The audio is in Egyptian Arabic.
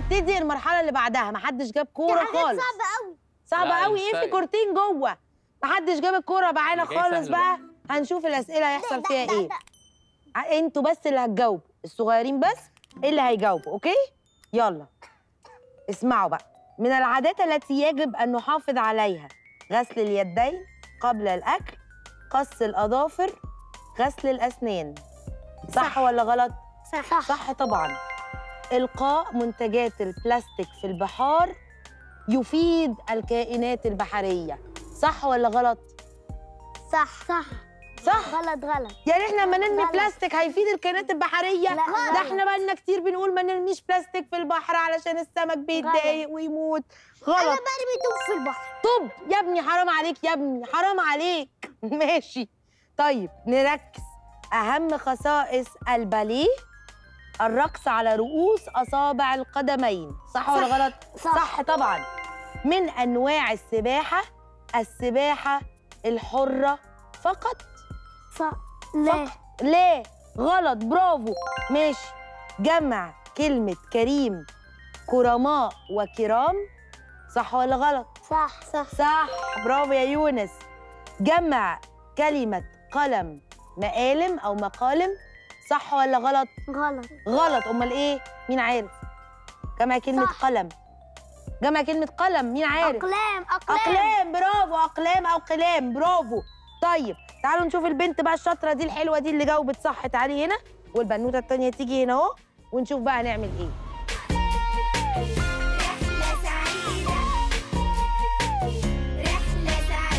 نبتدي المرحله اللي بعدها محدش جاب كوره حاجات خالص صعبة قوي صعبه لا، قوي ايه في السائل. كورتين جوه محدش جاب الكوره معانا اللي جاي خالص سهل بقى هنشوف الاسئله هيحصل فيها ايه ع- انتوا بس اللي هتجاوبوا الصغيرين بس اللي هيجاوبوا اوكي يلا اسمعوا بقى من العادات التي يجب ان نحافظ عليها غسل اليدين قبل الاكل قص الاظافر غسل الاسنان صح, صح. ولا غلط صح صح طبعا القاء منتجات البلاستيك في البحار يفيد الكائنات البحريه صح ولا غلط صح صح صح غلط غلط يعني احنا لما نرمي غلط. بلاستيك هيفيد الكائنات البحريه لا، ده غلط. احنا بقالنا كتير بنقول ما نرميش بلاستيك في البحر علشان السمك بيتضايق ويموت انا غلط برمي طوب في البحر طب يا ابني حرام عليك يا ابني حرام عليك ماشي طيب نركز اهم خصائص الباليه الرقص على رؤوس اصابع القدمين صح, ولا صح. غلط صح. صح طبعا من انواع السباحه السباحه الحره فقط صح لا فقط ليه غلط برافو ماشي جمع كلمة كريم كرماء وكرام صح ولا غلط صح صح صح برافو يا يونس جمع كلمة قلم مقالم أو مقالم صح ولا غلط غلط غلط أمال إيه مين عارف جمع كلمة صح. قلم جمع كلمة قلم مين عارف اقلام اقلام اقلام برافو اقلام او قلام برافو طيب تعالوا نشوف البنت بقى الشاطره دي الحلوه دي اللي جاوبت صح تعالي هنا والبنوته التانيه تيجي هنا اهو ونشوف بقى هنعمل ايه